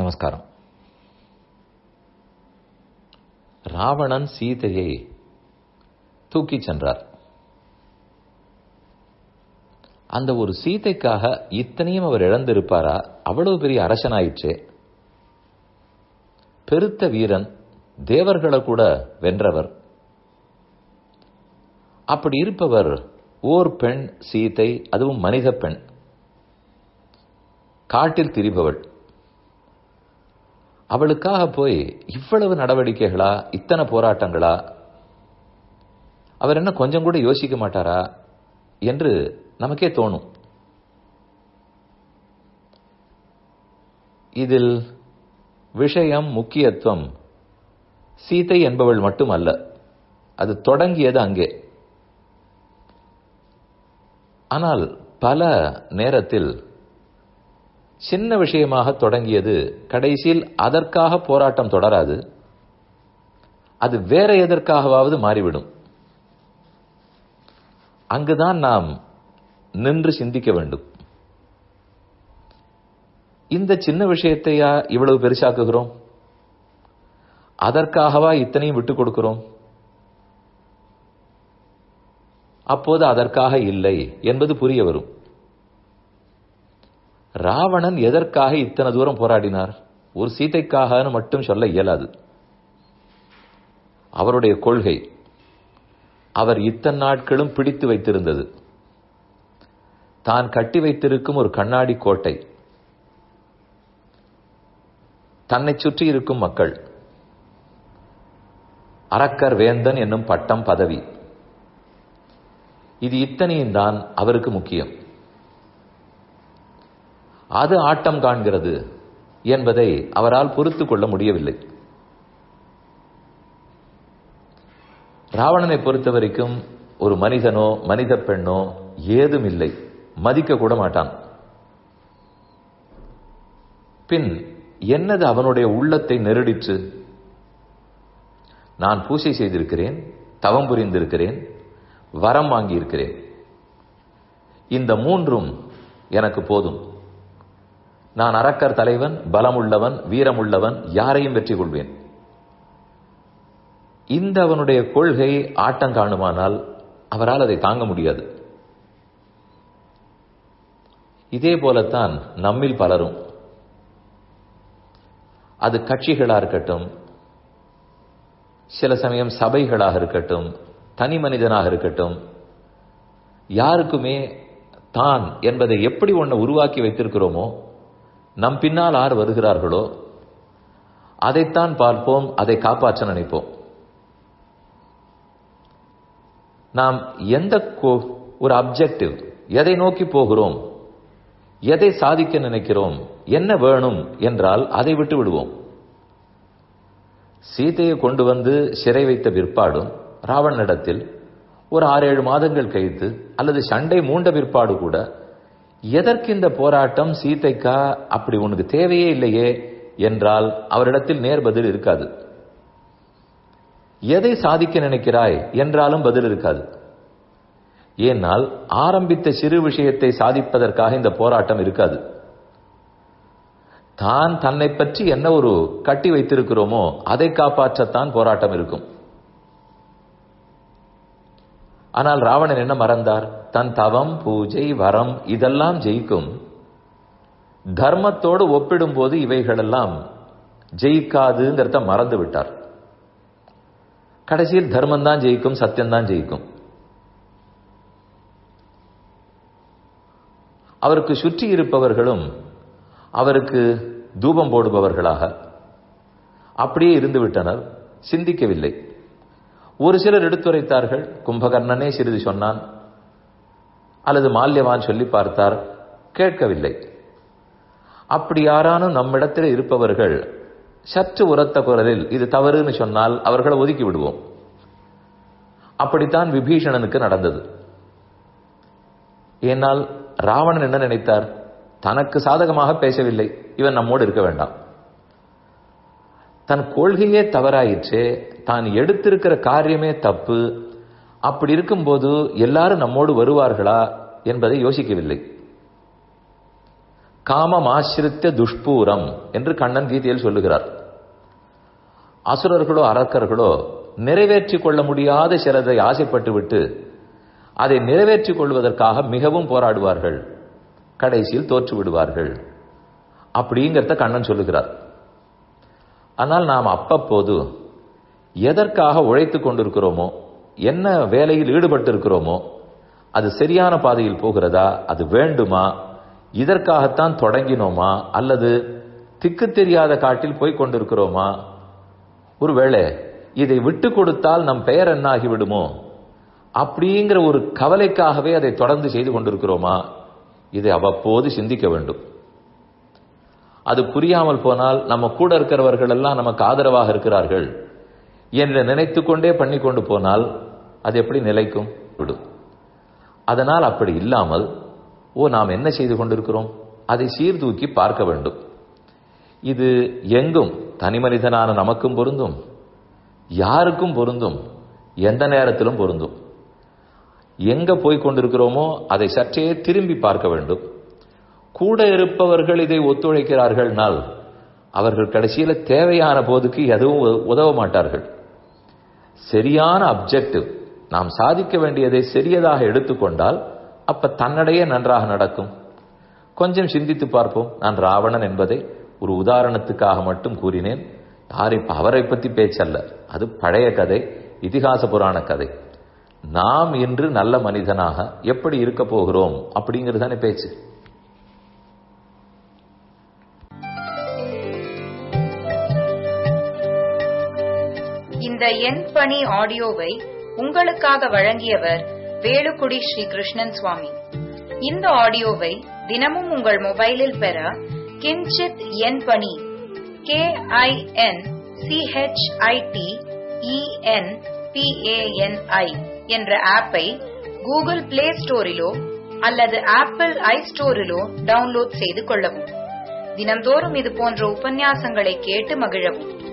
நமஸ்காரம் ராவணன் சீதையை தூக்கிச் சென்றார் அந்த ஒரு சீதைக்காக இத்தனையும் அவர் இழந்திருப்பாரா அவ்வளவு பெரிய அரசனாயிற்றே பெருத்த வீரன் தேவர்களை கூட வென்றவர் அப்படி இருப்பவர் ஓர் பெண் சீதை அதுவும் மனித பெண் காட்டில் திரிபவள் அவளுக்காக போய் இவ்வளவு நடவடிக்கைகளா இத்தனை போராட்டங்களா அவர் என்ன கொஞ்சம் கூட யோசிக்க மாட்டாரா என்று நமக்கே தோணும் இதில் விஷயம் முக்கியத்துவம் சீதை என்பவள் மட்டுமல்ல அது தொடங்கியது அங்கே ஆனால் பல நேரத்தில் சின்ன விஷயமாக தொடங்கியது கடைசியில் அதற்காக போராட்டம் தொடராது அது வேற எதற்காகவாவது மாறிவிடும் அங்குதான் நாம் நின்று சிந்திக்க வேண்டும் இந்த சின்ன விஷயத்தையா இவ்வளவு பெருசாக்குகிறோம் அதற்காகவா இத்தனையும் விட்டுக் கொடுக்கிறோம் அப்போது அதற்காக இல்லை என்பது புரிய வரும் ராவணன் எதற்காக இத்தனை தூரம் போராடினார் ஒரு சீதைக்காக மட்டும் சொல்ல இயலாது அவருடைய கொள்கை அவர் இத்தனை நாட்களும் பிடித்து வைத்திருந்தது தான் கட்டி வைத்திருக்கும் ஒரு கண்ணாடி கோட்டை தன்னை சுற்றி இருக்கும் மக்கள் அரக்கர் வேந்தன் என்னும் பட்டம் பதவி இது இத்தனையும் தான் அவருக்கு முக்கியம் அது ஆட்டம் காண்கிறது என்பதை அவரால் பொறுத்து கொள்ள முடியவில்லை ராவணனை பொறுத்த வரைக்கும் ஒரு மனிதனோ மனித பெண்ணோ ஏதும் இல்லை மதிக்க கூட மாட்டான் பின் என்னது அவனுடைய உள்ளத்தை நெருடிற்று நான் பூசை செய்திருக்கிறேன் தவம் புரிந்திருக்கிறேன் வரம் வாங்கியிருக்கிறேன் இந்த மூன்றும் எனக்கு போதும் நான் அரக்கர் தலைவன் பலமுள்ளவன் வீரமுள்ளவன் யாரையும் வெற்றி கொள்வேன் இந்த அவனுடைய கொள்கை ஆட்டம் காணுமானால் அவரால் அதை தாங்க முடியாது இதே போலத்தான் நம்மில் பலரும் அது கட்சிகளா இருக்கட்டும் சில சமயம் சபைகளாக இருக்கட்டும் தனி மனிதனாக இருக்கட்டும் யாருக்குமே தான் என்பதை எப்படி ஒன்றை உருவாக்கி வைத்திருக்கிறோமோ நம் பின்னால் யார் வருகிறார்களோ அதைத்தான் பார்ப்போம் அதை காப்பாற்ற நினைப்போம் நாம் எந்த ஒரு அப்ஜெக்டிவ் எதை நோக்கி போகிறோம் எதை சாதிக்க நினைக்கிறோம் என்ன வேணும் என்றால் அதை விட்டு விடுவோம் சீதையை கொண்டு வந்து சிறை வைத்த பிற்பாடும் ராவணனிடத்தில் ஒரு ஆறு ஏழு மாதங்கள் கழித்து அல்லது சண்டை மூண்ட பிற்பாடு கூட எதற்கு இந்த போராட்டம் சீதைக்கா அப்படி உனக்கு தேவையே இல்லையே என்றால் அவரிடத்தில் நேர் பதில் இருக்காது எதை சாதிக்க நினைக்கிறாய் என்றாலும் பதில் இருக்காது ஏனால் ஆரம்பித்த சிறு விஷயத்தை சாதிப்பதற்காக இந்த போராட்டம் இருக்காது தான் தன்னை பற்றி என்ன ஒரு கட்டி வைத்திருக்கிறோமோ அதை காப்பாற்றத்தான் போராட்டம் இருக்கும் ஆனால் ராவணன் என்ன மறந்தார் தன் தவம் பூஜை வரம் இதெல்லாம் ஜெயிக்கும் தர்மத்தோடு ஒப்பிடும்போது இவைகளெல்லாம் ஜெயிக்காதுங்கிறத மறந்து விட்டார் கடைசியில் தர்மம் தான் ஜெயிக்கும் சத்தியம் தான் ஜெயிக்கும் அவருக்கு சுற்றி இருப்பவர்களும் அவருக்கு தூபம் போடுபவர்களாக அப்படியே இருந்து விட்டனர் சிந்திக்கவில்லை ஒரு சிலர் எடுத்துரைத்தார்கள் கும்பகர்ணனே சிறிது சொன்னான் அல்லது மால்யவான் சொல்லி பார்த்தார் கேட்கவில்லை அப்படி யாரானும் நம்மிடத்தில் இருப்பவர்கள் சற்று உரத்த குரலில் இது தவறுன்னு சொன்னால் அவர்களை ஒதுக்கி விடுவோம் அப்படித்தான் விபீஷணனுக்கு நடந்தது ஏனால் ராவணன் என்ன நினைத்தார் தனக்கு சாதகமாக பேசவில்லை இவன் நம்மோடு இருக்க வேண்டாம் தன் கொள்கையே தவறாயிற்றே தான் எடுத்திருக்கிற காரியமே தப்பு அப்படி இருக்கும்போது எல்லாரும் நம்மோடு வருவார்களா என்பதை யோசிக்கவில்லை காமம் ஆசிரித்த துஷ்பூரம் என்று கண்ணன் கீதையில் சொல்லுகிறார் அசுரர்களோ அரக்கர்களோ நிறைவேற்றிக் கொள்ள முடியாத சிலதை ஆசைப்பட்டு விட்டு அதை நிறைவேற்றிக் கொள்வதற்காக மிகவும் போராடுவார்கள் கடைசியில் தோற்று விடுவார்கள் அப்படிங்கிறத கண்ணன் சொல்லுகிறார் ஆனால் நாம் அப்பப்போது எதற்காக உழைத்துக் கொண்டிருக்கிறோமோ என்ன வேலையில் ஈடுபட்டு இருக்கிறோமோ அது சரியான பாதையில் போகிறதா அது வேண்டுமா இதற்காகத்தான் தொடங்கினோமா அல்லது திக்கு தெரியாத காட்டில் போய் கொண்டிருக்கிறோமா ஒருவேளை இதை விட்டு கொடுத்தால் நம் பெயர் என்ன ஆகிவிடுமோ அப்படிங்கிற ஒரு கவலைக்காகவே அதை தொடர்ந்து செய்து கொண்டிருக்கிறோமா இதை அவ்வப்போது சிந்திக்க வேண்டும் அது புரியாமல் போனால் நம்ம கூட இருக்கிறவர்கள் எல்லாம் நமக்கு ஆதரவாக இருக்கிறார்கள் என்று நினைத்து கொண்டே பண்ணி கொண்டு போனால் அது எப்படி நிலைக்கும் விடும் அதனால் அப்படி இல்லாமல் ஓ நாம் என்ன செய்து கொண்டிருக்கிறோம் அதை சீர்தூக்கி பார்க்க வேண்டும் இது எங்கும் தனி மனிதனான நமக்கும் பொருந்தும் யாருக்கும் பொருந்தும் எந்த நேரத்திலும் பொருந்தும் எங்க போய் கொண்டிருக்கிறோமோ அதை சற்றே திரும்பி பார்க்க வேண்டும் கூட இருப்பவர்கள் இதை ஒத்துழைக்கிறார்கள்னால் அவர்கள் கடைசியில் தேவையான போதுக்கு எதுவும் உதவ மாட்டார்கள் சரியான அப்ஜெக்டிவ் நாம் சாதிக்க வேண்டியதை சிறியதாக எடுத்துக்கொண்டால் அப்ப தன்னடையே நன்றாக நடக்கும் கொஞ்சம் சிந்தித்து பார்ப்போம் நான் ராவணன் என்பதை ஒரு உதாரணத்துக்காக மட்டும் கூறினேன் யார் இப்ப அவரை பத்தி பேச்சல்ல அது பழைய கதை இதிகாச புராண கதை நாம் இன்று நல்ல மனிதனாக எப்படி இருக்க போகிறோம் அப்படிங்கிறது தானே பேச்சு இந்த எண் பணி ஆடியோவை உங்களுக்காக வழங்கியவர் வேலுக்குடி ஸ்ரீ கிருஷ்ணன் சுவாமி இந்த ஆடியோவை தினமும் உங்கள் மொபைலில் பெற கிஞ்சித் எண் பணி கே ஐ என் சிஹெச்ஐடி இஎன் பிஏஎன்ஐ என்ற ஆப்பை கூகுள் பிளே ஸ்டோரிலோ அல்லது ஆப்பிள் ஐ ஸ்டோரிலோ டவுன்லோட் செய்து கொள்ளவும் தினம்தோறும் இது போன்ற உபன்யாசங்களை கேட்டு மகிழவும்